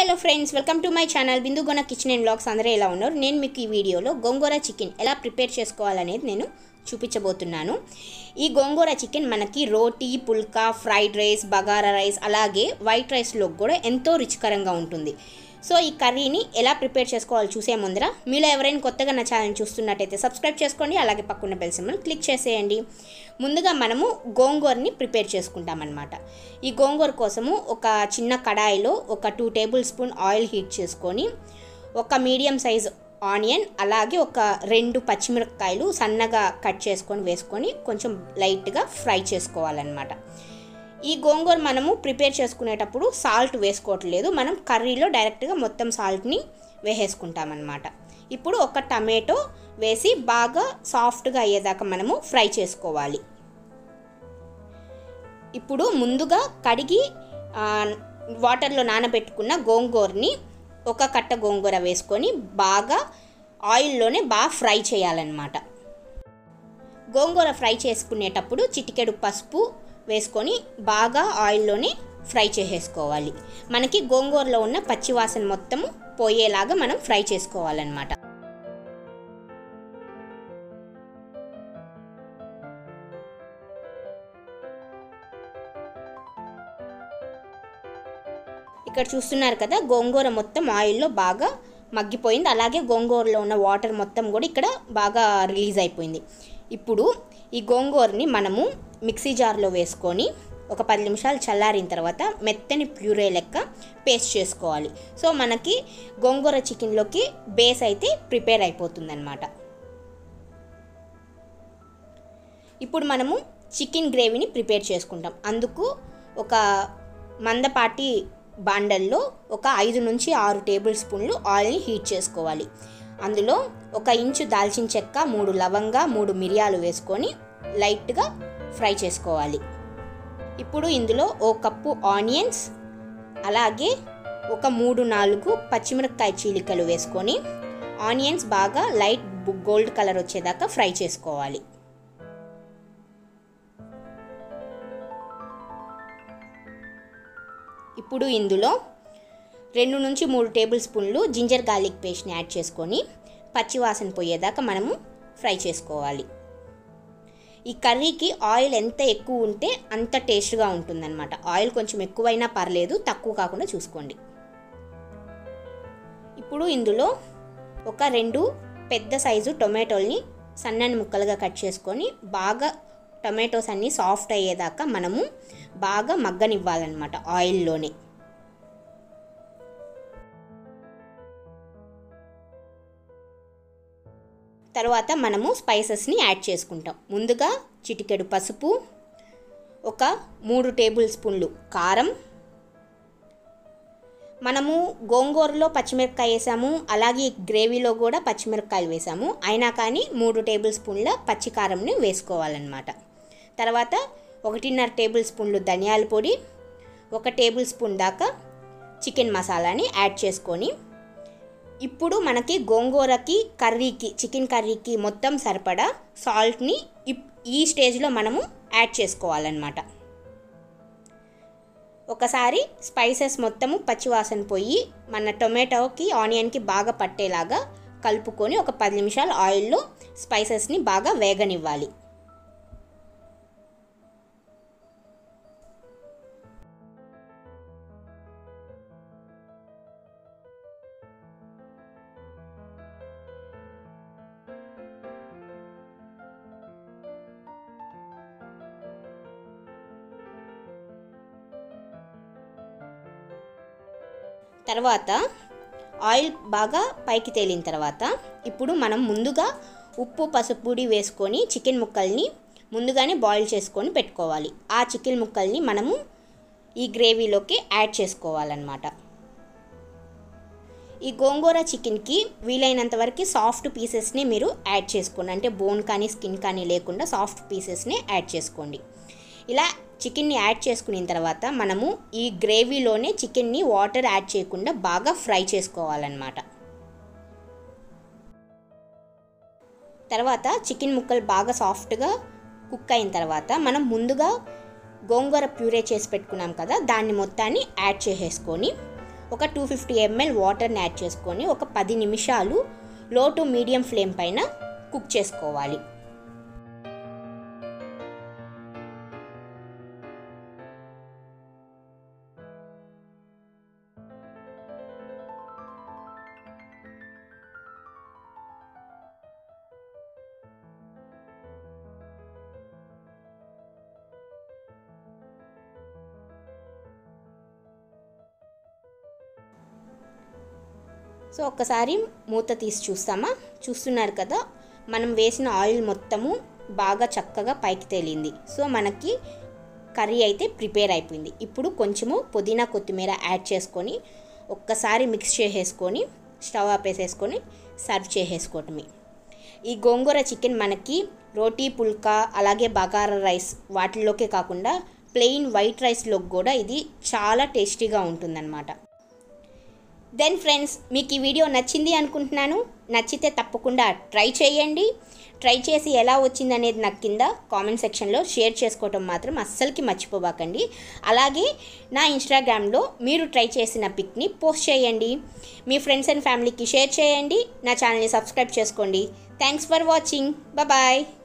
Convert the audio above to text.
hello friends welcome to my channel Bindugona kitchen and blogs అందరూ ఎలా ఉన్నారు నేను మీకు ఈ వీడియోలో గోంగూర చికెన్ ఎలా ప్రిపేర్ చేసుకోవాలనేది నేను చూపించబోతున్నాను ఈ గోంగూర చికెన్ మనకి రోటీ పుల్కా ఫ్రైడ్ రైస్ బగారా రైస్ అలాగే వైట్ రైస్లో కూడా ఎంతో రుచికరంగా ఉంటుంది సో ఈ కర్రీని ఎలా ప్రిపేర్ చేసుకోవాలో చూసే ముందర మీలో ఎవరైనా కొత్తగా నా ఛానల్ చూస్తున్నట్టయితే సబ్స్క్రైబ్ చేసుకోండి అలాగే పక్కన బెల్ సింబల్ క్లిక్ చేసేయండి ముందుగా మనము గోంగూరని ప్రిపేర్ చేసుకుంటామన్నమాట ఈ గోంగూర కోసము ఒక చిన్న కడాయిలో ఒక two tablespoon oil heat చేసుకొని ఒక మీడియం సైజ్ ఆనియన్ అలాగే ఒక రెండు పచ్చిమిరపకాయలు సన్నగా కట్ చేసుకొని వేసుకొని కొంచెం లైట్గా ఫ్రై చేసుకోవాలన్నమాట ఈ గోంగూర మనము ప్రిపేర్ చేసుకునేటప్పుడు సాల్ట్ వేసుకోవట్లేదు మనం కర్రీలో డైరెక్ట్గా మొత్తం సాల్ట్ని వేసేసుకుంటామన్నమాట ఇప్పుడు ఒక టమాటో వేసి బాగా సాఫ్ట్గా అయ్యేదాకా మనము ఫ్రై చేసుకోవాలి ఇప్పుడు ముందుగా కడిగి ఆ, వాటర్లో నానబెట్టుకున్న గోంగూరని ఒక కట్ట గోంగూర వేసుకొని బాగా ఆయిల్లోనే బాగా ఫ్రై చేయాలన్నమాట గోంగూర ఫ్రై చేసుకునేటప్పుడు చిటికెడు పసుపు వేసుకొని బాగా ఆయిల్లోనే ఫ్రై చేసేసుకోవాలి మనకి గోంగూరలో ఉన్న పచ్చివాసన మొత్తము పోయేలాగా మనం ఫ్రై చేసుకోవాలన్నమాట ఇక్కడ చూస్తున్నారు కదా గోంగూర మొత్తం ఆయిల్లో బాగా మగ్గిపోయింది అలాగే గోంగూరలో ఉన్న వాటర్ మొత్తం కూడా ఇక్కడ బాగా రిలీజ్ అయిపోయింది ఇప్పుడు ఈ గోంగూరని మనము మిక్సీ జార్లో వేసుకొని ఒక పది నిమిషాలు చల్లారిన తర్వాత మెత్తని ప్యూరే లెక్క పేస్ట్ చేసుకోవాలి సో మనకి గోంగూర చికెన్లోకి బేస్ అయితే ప్రిపేర్ అయిపోతుందన్నమాట ఇప్పుడు మనము చికెన్ గ్రేవీని ప్రిపేర్ చేసుకుంటాం అందుకు ఒక మందపాటి బాండల్లో ఒక ఐదు నుంచి ఆరు టేబుల్ స్పూన్లు ఆయిల్ని హీట్ చేసుకోవాలి అందులో ఒక ఇంచు దాల్చిన చెక్క మూడు లవంగా మూడు మిరియాలు వేసుకొని లైట్గా ఫ్రై చేసుకోవాలి ఇప్పుడు ఇందులో ఓ కప్పు ఆనియన్స్ అలాగే ఒక మూడు నాలుగు పచ్చిమిరపకాయ చీలికలు వేసుకొని ఆనియన్స్ బాగా లైట్ గోల్డ్ కలర్ వచ్చేదాకా ఫ్రై చేసుకోవాలి ఇప్పుడు ఇందులో రెండు నుంచి మూడు టేబుల్ స్పూన్లు జింజర్ గార్లిక్ పేస్ట్ని యాడ్ చేసుకొని పచ్చివాసన పోయేదాకా మనము ఫ్రై చేసుకోవాలి ఈ కర్రీకి ఆయిల్ ఎంత ఎక్కువ ఉంటే అంత టేస్ట్గా ఉంటుందన్నమాట ఆయిల్ కొంచెం ఎక్కువైనా పర్లేదు తక్కువ కాకుండా చూసుకోండి ఇప్పుడు ఇందులో ఒక రెండు పెద్ద సైజు టొమాటోల్ని సన్నని ముక్కలుగా కట్ చేసుకొని బాగా టొమాటోస్ అన్నీ సాఫ్ట్ అయ్యేదాకా మనము బాగా మగ్గనివ్వాలన్నమాట ఆయిల్లోనే తర్వాత మనము స్పైసెస్ని యాడ్ చేసుకుంటాం ముందుగా చిటికెడు పసుపు ఒక మూడు టేబుల్ స్పూన్లు కారం మనము గోంగూరలో పచ్చిమిరపకాయ వేసాము అలాగే గ్రేవీలో కూడా పచ్చిమిరపకాయలు వేసాము అయినా కానీ మూడు టేబుల్ స్పూన్ల పచ్చికారంని వేసుకోవాలన్నమాట తర్వాత ఒకటిన్నర టేబుల్ స్పూన్లు ధనియాల పొడి ఒక టేబుల్ స్పూన్ దాకా చికెన్ మసాలాని యాడ్ చేసుకొని ఇప్పుడు మనకి గోంగూరకి కర్రీకి చికెన్ కర్రీకి మొత్తం సరిపడా సాల్ట్ని ఇప్- ఈ స్టేజ్లో మనము యాడ్ చేసుకోవాలన్నమాట ఒకసారి స్పైసెస్ మొత్తము పచ్చివాసన పోయి మన టొమాటోకి ఆనియన్కి బాగా పట్టేలాగా కలుపుకొని ఒక పది నిమిషాలు ఆయిల్లో స్పైసెస్ని బాగా వేగనివ్వాలి తర్వాత ఆయిల్ బాగా పైకి తేలిన తర్వాత ఇప్పుడు మనం ముందుగా ఉప్పు పసుపు పొడి వేసుకొని చికెన్ ముక్కల్ని ముందుగానే బాయిల్ చేసుకొని పెట్టుకోవాలి ఆ చికెన్ ముక్కల్ని మనము ఈ గ్రేవీలోకి యాడ్ చేసుకోవాలన్నమాట ఈ గోంగూర చికెన్కి వీలైనంత వరకు సాఫ్ట్ పీసెస్ని మీరు యాడ్ చేసుకోండి అంటే బోన్ కానీ స్కిన్ కానీ లేకుండా సాఫ్ట్ పీసెస్ని యాడ్ చేసుకోండి ఇలా చికెన్ని యాడ్ చేసుకున్న తర్వాత మనము ఈ గ్రేవీలోనే చికెన్ని వాటర్ యాడ్ చేయకుండా బాగా ఫ్రై చేసుకోవాలన్నమాట తర్వాత చికెన్ ముక్కలు బాగా సాఫ్ట్గా కుక్ అయిన తర్వాత మనం ముందుగా గోంగూర ప్యూరే చేసి పెట్టుకున్నాం కదా దాన్ని మొత్తాన్ని యాడ్ చేసేసుకొని ఒక టూ ఫిఫ్టీ ఎంఎల్ వాటర్ని యాడ్ చేసుకొని ఒక పది నిమిషాలు లో టు మీడియం ఫ్లేమ్ పైన కుక్ చేసుకోవాలి సో ఒక్కసారి మూత తీసి చూస్తామా చూస్తున్నారు కదా మనం వేసిన ఆయిల్ మొత్తము బాగా చక్కగా పైకి తేలింది సో మనకి కర్రీ అయితే ప్రిపేర్ అయిపోయింది ఇప్పుడు కొంచెము పుదీనా కొత్తిమీర యాడ్ చేసుకొని ఒక్కసారి మిక్స్ చేసేసుకొని స్టవ్ ఆపేసేసుకొని సర్వ్ చేసేసుకోవటమే ఈ గోంగూర చికెన్ మనకి రోటీ పుల్కా అలాగే బగారా రైస్ వాటిల్లోకే కాకుండా ప్లెయిన్ వైట్ రైస్లో కూడా ఇది చాలా టేస్టీగా ఉంటుందన్నమాట దెన్ ఫ్రెండ్స్ మీకు ఈ వీడియో నచ్చింది అనుకుంటున్నాను నచ్చితే తప్పకుండా ట్రై చేయండి ట్రై చేసి ఎలా వచ్చింది అనేది నాకు కింద కామెంట్ సెక్షన్లో షేర్ చేసుకోవటం మాత్రం అస్సలకి మర్చిపోబాకండి అలాగే నా ఇన్స్టాగ్రామ్లో మీరు ట్రై చేసిన పిక్ని పోస్ట్ చేయండి మీ ఫ్రెండ్స్ అండ్ ఫ్యామిలీకి షేర్ చేయండి నా ఛానల్ని సబ్స్క్రైబ్ చేసుకోండి థ్యాంక్స్ ఫర్ వాచింగ్ బాయ్